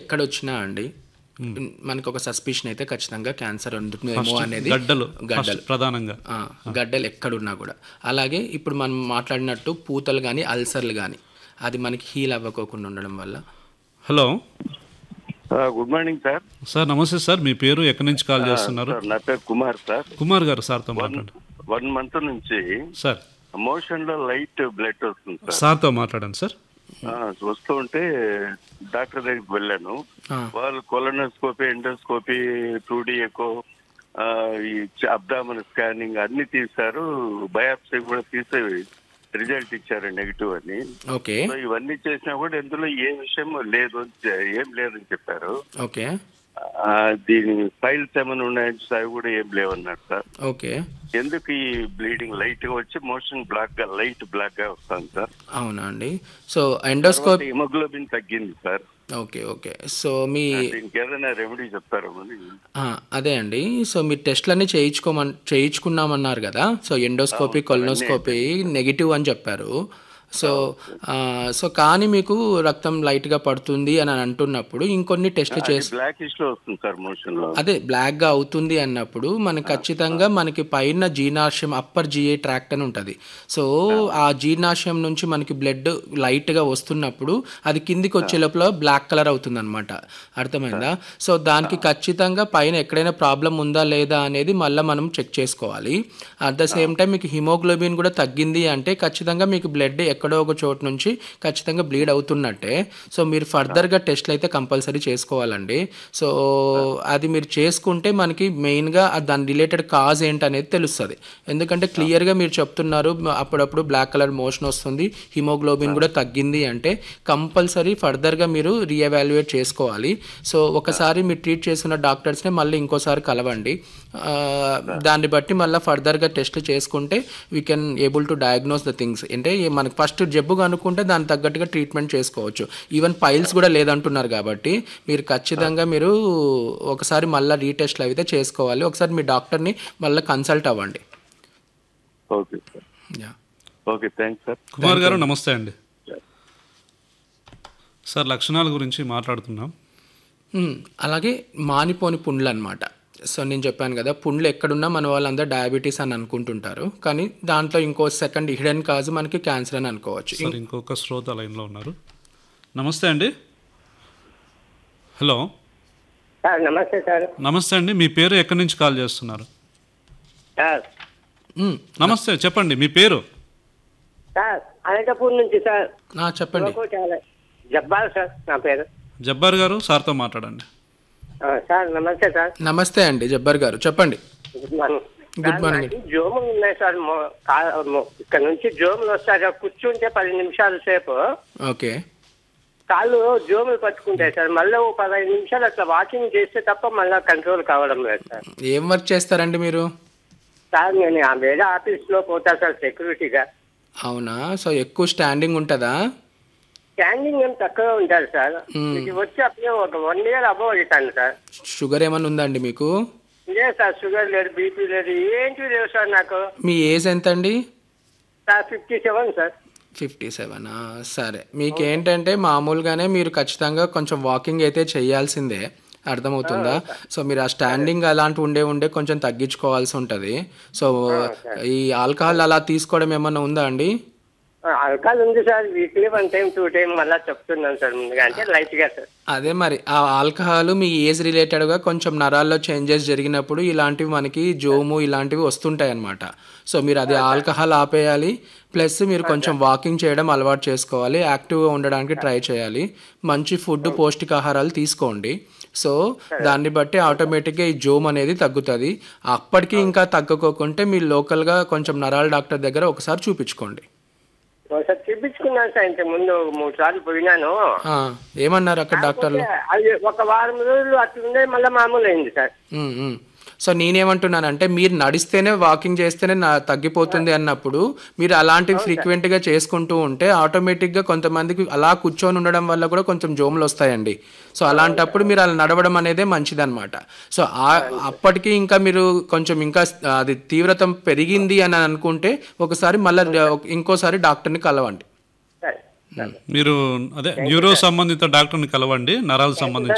ఎక్కడొచ్చినా అండి మనకు ఒక సస్పిషన్ అయితే ఖచ్చితంగా క్యాన్సర్ ఉంటుందేమో అనేది గడ్డలు గడ్డలు first ప్రధానంగా ఆ, గడ్డలు ఎక్కడున్నా కూడా అలాగే ఇప్పుడు మనం మాట్లాడినట్టు పూతలు కానీ అల్సర్లు కానీ అది మనకి హీల్ అవ్వకోకుండా ఉండడం వల్ల hello good morning sir sir నమస్తే సార్ మీ పేరు ఎక్కడి నుంచి కాల్ చేస్తున్నారు సార్ నా పేరు కుమార్ సార్ కుమార్ గారు సార్తో మాట్లాడండి వన్ మంత్ నుంచి సార్ మోషన్ లో లైట్ బ్లడ్ వస్తుంది సార్ సార్తో మాట్లాడండి సార్ ఆ, వస్తూ ఉంటే డాక్టర్ దగ్గరికి వెళ్ళాను ఆ. వాళ్ళు colonoscopy endoscopy two D echo ఈ అబ్డామన్ స్కానింగ్ అన్ని తీశారు బయాప్సీ కూడా తీసే రిజల్ట్ ఇచ్చారు నెగిటివ్ అని ఓకే సో ఇవన్నీ చేసినా కూడా ఇందులో ఏ విషయం లేదు అని చె- ఏం లేదని చెప్పారు ఓకే ఆ, దీని ఫైల్స్ ఏమైనా ఉన్నాయని చూస్తే అవి కూడా ఏం లేవన్నారు సార్ ఓకే ఎందుకు ఈ బ్లీడింగ్ లైట్ గా వచ్చి మోషన్ బ్లాక్ గా లైట్ బ్లాక్ గా వస్తుంది సార్ అవునా అండి సో ఎండోస్కోప్ హిమోగ్లోబిన్ తగ్గింది సార్ ఓకే ఓకే సో మీ దీనికి ఏదైనా రెమెడీ చెప్తారా అని ఆ, అదే అండి సో మీరు టెస్ట్లన్నీ చేయించుకోమన్ చేయించుకున్నామన్నారు కదా సో ఎండోస్కోపీ కొలనోస్కోపీ నెగిటివ్ అని చెప్పారు సో ఆ, సో కానీ మీకు రక్తం లైట్గా పడుతుంది అని అంటున్నప్పుడు ఇంకొన్ని టెస్ట్లు చేసి బ్లాక్ లో వస్తుంది సార్ మోషన్ లో అదే బ్లాక్గా అవుతుంది అన్నప్పుడు మనకి ఖచ్చితంగా మనకి పైన జీర్ణాశయం అప్పర్ జిఐ ట్రాక్ట్ అని ఉంటుంది సో ఆ జీర్ణాశయం నుంచి మనకి బ్లడ్ లైట్గా వస్తున్నప్పుడు అది కిందికి వచ్చే లోపల బ్లాక్ కలర్ అవుతుంది అనమాట అర్థమైందా సో దానికి ఖచ్చితంగా పైన ఎక్కడైనా ప్రాబ్లం ఉందా లేదా అనేది మళ్ళీ మనం చెక్ చేసుకోవాలి అట్ ద సేమ్ టైం మీకు హిమోగ్లోబిన్ కూడా తగ్గింది అంటే ఖచ్చితంగా మీకు బ్లడ్ ఎక్కడో ఒక చోటు నుంచి ఖచ్చితంగా బ్లీడ్ అవుతున్నట్టే సో మీరు ఫర్దర్గా టెస్ట్లు అయితే కంపల్సరీ చేసుకోవాలండి సో అది మీరు చేసుకుంటే మనకి మెయిన్గా దాని రిలేటెడ్ కాజ్ ఏంటనేది తెలుస్తుంది ఎందుకంటే క్లియర్గా మీరు చెప్తున్నారు అప్పుడప్పుడు బ్లాక్ కలర్ మోషన్ వస్తుంది హిమోగ్లోబిన్ కూడా తగ్గింది అంటే కంపల్సరీ ఫర్దర్గా మీరు రీఎవాల్యుయేట్ చేసుకోవాలి సో ఒకసారి మీరు ట్రీట్ చేస్తున్న డాక్టర్స్ని మళ్ళీ ఇంకోసారి కలవండి ఆ, దాన్ని బట్టి మళ్ళీ ఫర్దర్గా టెస్ట్లు చేసుకుంటే we can able to diagnose the things అంటే మనకి ఫస్ట్ జబ్బు కనుక్కుంటే దానికి తగ్గట్టుగా ట్రీట్మెంట్ చేసుకోవచ్చు ఈవెన్ పైల్స్ కూడా లేదంటున్నారు కాబట్టి మీరు ఖచ్చితంగా మీరు ఒకసారి మళ్ళీ రీటెస్ట్లు అయితే చేసుకోవాలి ఒకసారి మీ డాక్టర్ని మళ్ళీ కన్సల్ట్ అవ్వండి okay sir yeah okay thanks sir Kumar garu నమస్తే అండి సార్ లక్షణాల గురించి మాట్లాడుతున్నాం మ్మ్. అలాగే మానిపోని పుండ్లు అనమాట సో నేను చెప్పాను కదా పుండ్లు ఎక్కడున్నా మన వాళ్ళందరూ డయాబెటీస్ అని అనుకుంటుంటారు కానీ దాంట్లో ఇంకో సెకండ్ హిడెన్ కాజ్ మనకి క్యాన్సర్ అని అనుకోవచ్చు సార్ ఇంకొక శ్రోత లైన్లో ఉన్నారు నమస్తే అండి హలో సార్ నమస్తే సార్ నమస్తే అండి మీ పేరు ఎక్కడి నుంచి కాల్ చేస్తున్నారు సార్ మ్మ్. నమస్తే చెప్పండి మీ పేరు సార్ అనంతపూర్ నుంచి సార్ ఆ, చెప్పండి చాలా జబ్బాల్ సార్ నా పేరు జబ్బార్ గారు సార్తో మాట్లాడండి ఆ, సార్ నమస్తే సార్ నమస్తే అండి జబ్బర్ గారు చెప్పండి good morning Good sir, morning. నాకు జోములు ఉన్నాయి సార్ మో- కా- మో- ఇక్కడ నుంచి జోములు వస్తాయి సార్ కూర్చుంటే పది నిమిషాల సేపు ఓకే కాళ్ళు జోములు పట్టుకుంటాయి సార్ మళ్ళీ ఓ పదహైదు నిమిషాలు అట్లా వాకింగ్ చేస్తే తప్ప మళ్ళీ కంట్రోల్ కావడం లేదు సార్ ఏం వర్క్ చేస్తారండి మీరు సార్ నేను ఆ వేరే ఆఫీస్ లో పోతా సార్ సెక్యూరిటీగా అవునా సో ఎక్కువ స్టాండింగ్ ఉంటుందా స్టాండింగ్ ఏం తక్కువ ఉంటారు సార్ ఇది వచ్చి అప్పుడే ఒక వన్ ఇయర్ అబౌవ్ అవుతాను సార్ షుగర్ ఏమైనా ఉందండి మీకు లేదు సార్ షుగర్ లేదు బీపీ లేదు ఏంటి లేవు సార్ నాకు మీ ఏజ్ ఎంత అండి sir fifty seven sir fifty సెవెనా సరే మీకు ఏంటంటే మామూలుగానే మీరు ఖచ్చితంగా కొంచెం వాకింగ్ అయితే చేయాల్సిందే అర్థమవుతుందా సో మీరు ఆ స్టాండింగ్ అలాంటి ఉండే ఉండే కొంచెం తగ్గించుకోవాల్సి ఉంటుంది సో ఈ ఆల్కహాల్ అలా తీసుకోవడం ఏమన్నా ఉందా అండి అల్కాల్ ఉంది sir weekly one time two time మళ్ళీ చెప్తున్నాను సార్ ముందుగా అంటే లైట్ గా సార్ అదే మరి ఆ ఆల్కహాల్ మీ ఏజ్ రిలేటెడ్గా కొంచెం నరాల్లో చేంజెస్ జరిగినప్పుడు ఇలాంటివి మనకి జోము ఇలాంటివి వస్తుంటాయి అన్నమాట సో మీరు అది ఆల్కహాల్ ఆపేయాలి ప్లస్ మీరు కొంచెం వాకింగ్ చేయడం అలవాటు చేసుకోవాలి యాక్టివ్గా ఉండడానికి ట్రై చేయాలి మంచి ఫుడ్ పౌష్టికాహారాలు తీసుకోండి సో దాన్ని బట్టి ఆటోమేటిక్గా ఈ జోమ్ అనేది తగ్గుతుంది అప్పటికి ఇంకా తగ్గకోకుంటే మీరు లోకల్గా కొంచెం నరాల డాక్టర్ దగ్గర ఒకసారి చూపించుకోండి ఒకసారి చూపించుకున్నాను సార్ ఇంత ముందు మూడు సార్లు పోయినాను ఆ, ఏమన్నారు అక్కడ డాక్టర్లు అది ఒక వారం రోజులు అట్లుండే మళ్ళీ మామూలు అయింది సార్ ఉమ్, ఉమ్. సో నేనేమంటున్నానంటే మీరు నడిస్తేనే వాకింగ్ చేస్తేనే నా తగ్గిపోతుంది అన్నప్పుడు మీరు అలాంటివి ఫ్రీక్వెంట్గా చేసుకుంటూ ఉంటే ఆటోమేటిక్గా కొంతమందికి అలా కూర్చొని ఉండడం వల్ల కూడా కొంచెం జోములు వస్తాయండి సో అలాంటప్పుడు మీరు అలా నడవడం అనేదే మంచిదన్నమాట సో ఆ- అప్పటికి ఇంకా మీరు కొంచెం ఇంకా అది తీవ్రత పెరిగింది అని అనుకుంటే ఒకసారి మళ్ళీ ఇంకోసారి డాక్టర్ని కలవండి సరే మీరు అదే న్యూరో సంబంధిత డాక్టర్ని కలవండి నరాల సంబంధించి